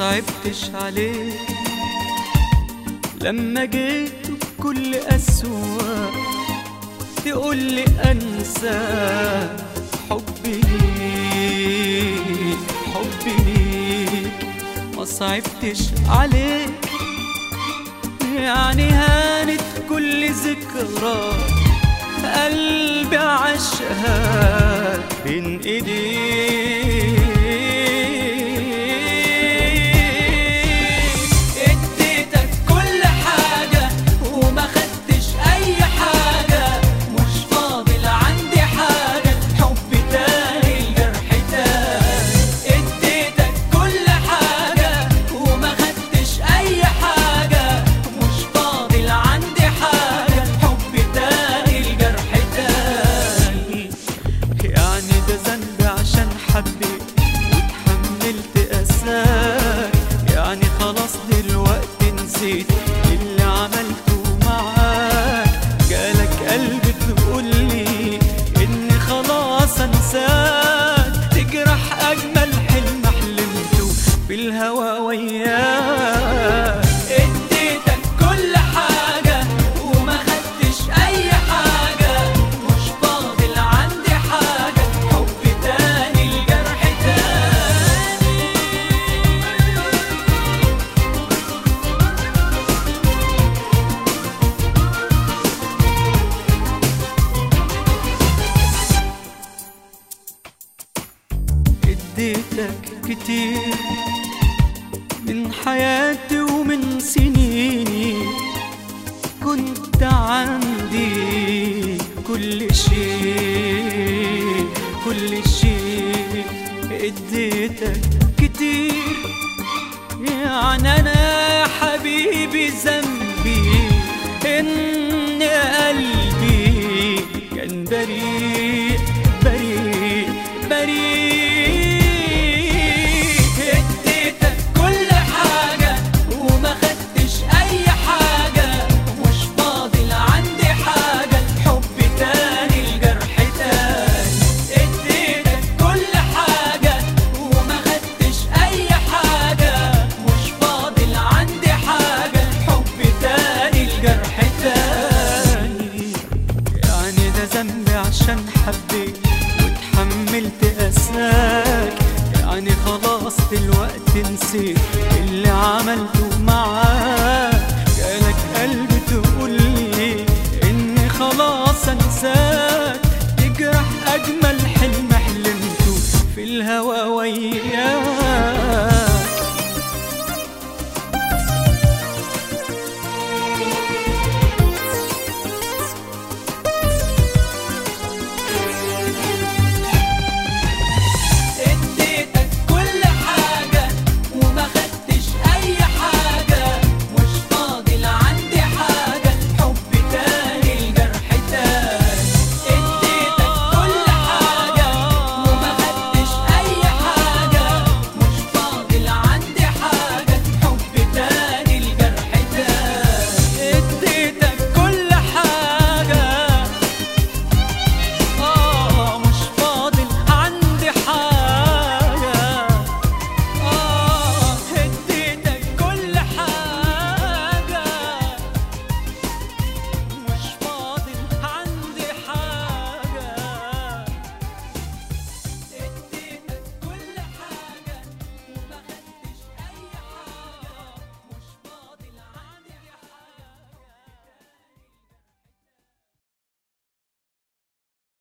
صعبتش عليك لما جيت بكل قسوة تقولي أنسى حبي ليك حبي ليك ما صعبتش عليك يعني هانت كل ذكرى قلبي عشقها بين ايديك اديتك كل حاجة وما خدتش اي حاجة مش فاضل عندي حاجة حب تاني الجرح تاني اديتك كل حاجة وما خدتش اي حاجة مش فاضل عندي حاجة حب تاني الجرح تاني يعني ده ذنبي عشان حبيت واتحملت اساك يعني خلاص دلوقتي نسيت اللي عملته معاك جالك قلبي تقولي اني خلاص انساك تجرح اجمل حلم حلمته بالهوى وياك اديتك كل حاجة وما خدتش اي حاجة مش فاضل عندي حاجة حب تاني الجرح تاني اديتك كتير من حياتي ومن سنيني كنت عندي كل شيء كل شيء اديتك كتير يعني انا يا حبيبي ذنبي ان قلبي كان بريء بريء بريء اديتك كل حاجة وما خدتش اي حاجة مش فاضل عندي حاجة حب تاني الجرح تاني اديتك كل حاجة وما خدتش اي حاجة مش فاضل عندي حاجة حب تاني الجرح تاني يعني ده ذنبي عشان حبيت واتحملت اساك يعني خلاص دلوقتي نسيت اللي عملته